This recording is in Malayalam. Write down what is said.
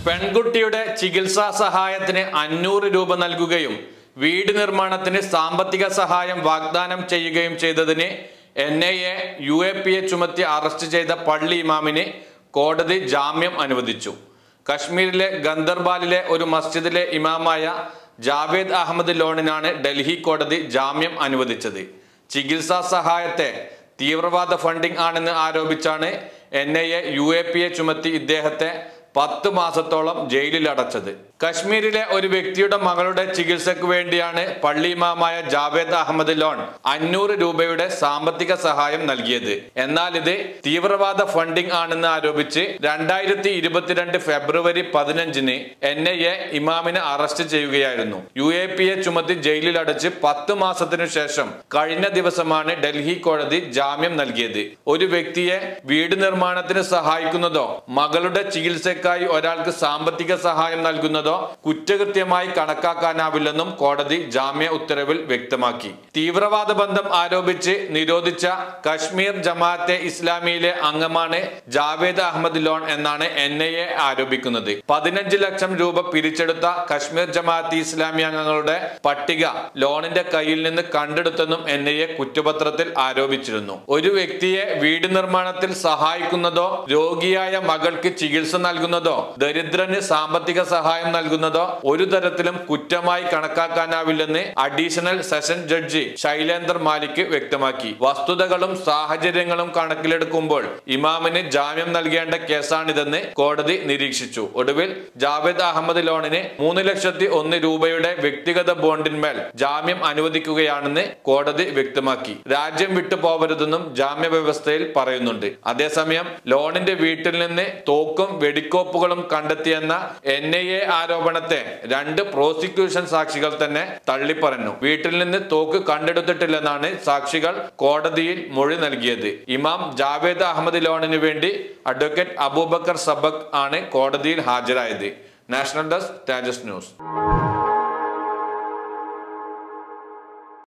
പെൺകുട്ടിയുടെ ചികിത്സാ സഹായത്തിന് അഞ്ഞൂറ് രൂപ നൽകുകയും വീട് നിർമ്മാണത്തിന് സാമ്പത്തിക സഹായം വാഗ്ദാനം ചെയ്യുകയും ചെയ്തതിന് N I A U A P A ചുമത്തി അറസ്റ്റ് ചെയ്ത പള്ളി ഇമാമിന് കോടതി ജാമ്യം അനുവദിച്ചു കശ്മീരിലെ ഗന്ദർബാലിലെ ഒരു മസ്ജിദിലെ ഇമാമായ ജാവേദ് അഹമ്മദ് ലോണിനാണ് ഡൽഹി കോടതി ജാമ്യം അനുവദിച്ചത് ചികിത്സാ സഹായത്തെ തീവ്രവാദ ഫണ്ടിംഗ് ആണെന്ന് ആരോപിച്ചാണ് N I A U A P A ചുമത്തി ഇദ്ദേഹത്തെ പത്ത് മാസത്തോളം ജയിലിൽ അടച്ചത് കശ്മീരിലെ ഒരു വ്യക്തിയുടെ മകളുടെ ചികിത്സയ്ക്ക് വേണ്ടിയാണ് പള്ളിമാമായ ജാവേദ് അഹമ്മദ് ലോൺ അഞ്ഞൂറ് രൂപയുടെ സാമ്പത്തിക സഹായം നൽകിയത് എന്നാൽ ഇത് തീവ്രവാദ ഫണ്ടിംഗ് ആണെന്ന് ആരോപിച്ച് രണ്ടായിരത്തി ഇരുപത്തിരണ്ട് ഫെബ്രുവരി പതിനഞ്ചിന് എൻ ഐ എ ഇമാമിനെ അറസ്റ്റ് ചെയ്യുകയായിരുന്നു യു എ പി എ ചുമത്തി ജയിലിൽ അടച്ച് പത്ത് മാസത്തിനു ശേഷം കഴിഞ്ഞ ദിവസമാണ് ഡൽഹി കോടതി ജാമ്യം നൽകിയത് ഒരു വ്യക്തിയെ വീട് നിർമ്മാണത്തിന് സഹായിക്കുന്നതോ മകളുടെ ചികിത്സയ്ക്കായി ഒരാൾക്ക് സാമ്പത്തിക സഹായം നൽകുന്നതോ കുറ്റകൃത്യമായി കണക്കാക്കാനാവില്ലെന്നും കോടതി ജാമ്യ ഉത്തരവിൽ വ്യക്തമാക്കി തീവ്രവാദ ബന്ധം ആരോപിച്ച് നിരോധിച്ച കശ്മീർ ജമാഅത്തെ ഇസ്ലാമിയിലെ അംഗമാണ് ജാവേദ് അഹമ്മദ് ലോൺ എന്നാണ് എൻ ഐ എ ആരോപിക്കുന്നത് പതിനഞ്ച് ലക്ഷം രൂപ പിരിച്ചെടുത്ത കശ്മീർ ജമാഅത്തെ ഇസ്ലാമി അംഗങ്ങളുടെ പട്ടിക ലോണിന്റെ കയ്യിൽ നിന്ന് കണ്ടെടുത്തെന്നും എൻ ഐ എ കുറ്റപത്രത്തിൽ ആരോപിച്ചിരുന്നു ഒരു വ്യക്തിയെ വീട് നിർമ്മാണത്തിൽ സഹായിക്കുന്നതോ രോഗിയായ മകൾക്ക് ചികിത്സ നൽകുന്നതോ ദരിദ്രന് സാമ്പത്തിക സഹായം നൽകുന്നതോ ഒരു തരത്തിലും കുറ്റമായി കണക്കാക്കാനാവില്ലെന്ന് additional session judge Shailender Malik വ്യക്തമാക്കി വസ്തുതകളും സാഹചര്യങ്ങളും കണക്കിലെടുക്കുമ്പോൾ ഇമാമിന് ജാമ്യം നൽകേണ്ട കേസാണിതെന്ന് കോടതി നിരീക്ഷിച്ചു ഒടുവിൽ ജാവേദ് അഹമ്മദ് ലോണിന് മൂന്ന് ലക്ഷത്തി ഒന്ന് രൂപയുടെ വ്യക്തിഗത ബോണ്ടിന്മേൽ ജാമ്യം അനുവദിക്കുകയാണെന്ന് കോടതി വ്യക്തമാക്കി രാജ്യം വിട്ടു പോവരുതെന്നും ജാമ്യ വ്യവസ്ഥയിൽ പറയുന്നുണ്ട് അതേസമയം ലോണിന്റെ വീട്ടിൽ നിന്ന് തോക്കും വെടിക്കോപ്പുകളും കണ്ടെത്തിയെന്ന എൻ ഐ എ ആരോപണത്തെ രണ്ട് പ്രോസിക്യൂഷൻ സാക്ഷികൾ തന്നെ തള്ളിപ്പറഞ്ഞു വീട്ടിൽ നിന്ന് തോക്ക് കണ്ടെടുത്തിട്ടില്ലെന്നാണ് സാക്ഷികൾ കോടതിയിൽ മൊഴി നൽകിയത് ഇമാം ജാവേദ് അഹമ്മദ് ലോണിന് വേണ്ടി അഡ്വക്കേറ്റ് അബൂബക്കർ സബക് ആണ് കോടതിയിൽ ഹാജരായത് നാഷണൽ ഡെസ്ക് തേജസ് ന്യൂസ്